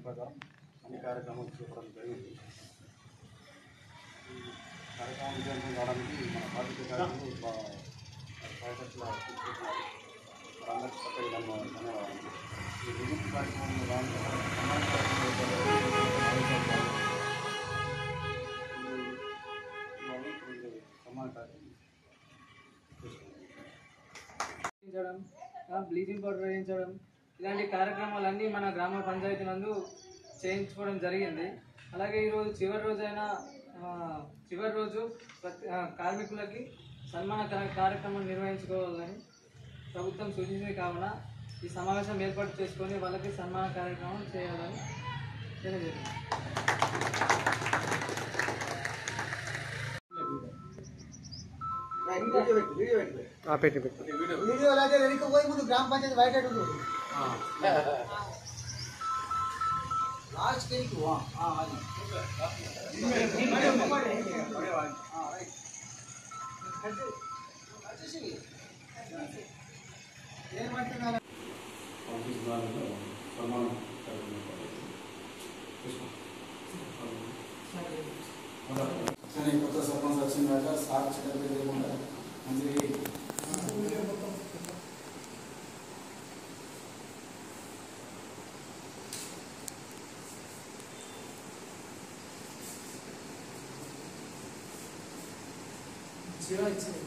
ప్రకారం అన్ని కార్యక్రమాలు చేపట్టడం జరిగింది ఈ కార్యక్రమం విజయవంతం కావడానికి మన పార్టీ కార్యక్రమాలు కార్యకర్తల వారందరికీ చక్కగా ధన్యవాదాలు ధన్యవాదాలు ఈ విజిట్ కార్యక్రమంలో రావడం సమాజ సమాజ కార్యక్రమం వేయించడం ఆ, బ్లీచింగ్ పౌడర్ వేయించడం ఇలాంటి కార్యక్రమాలన్నీ మన గ్రామ పంచాయతీ నందు చేయించుకోవడం జరిగింది అలాగే ఈరోజు చివరి రోజైన ఆ, చివరి రోజు ప్రతి ఆ, కార్మికులకి సన్మాన కా- కార్యక్రమం నిర్వహించుకోవాలని ప్రభుత్వం సూచించింది కావున ఈ సమావేశం ఏర్పాటు చేసుకొని వాళ్ళకి సన్మాన కార్యక్రమం చేయాలని తెలియజేయండి పెట్టి పెట్టి వీడియో అలాగే వెనక్కి పోయి ముందు గ్రామ పంచాయతీ బయట ఉండు లాస్ట్ కెళ్ళి అది ఏమంటున్నారు పంపిస్తున్నారని సన్మానం కానీ కొత్త సర్పంచ్ వచ్చిందాక సార్ చికెన్ లేకుండా మంచిది జీరో ఇచ్చింది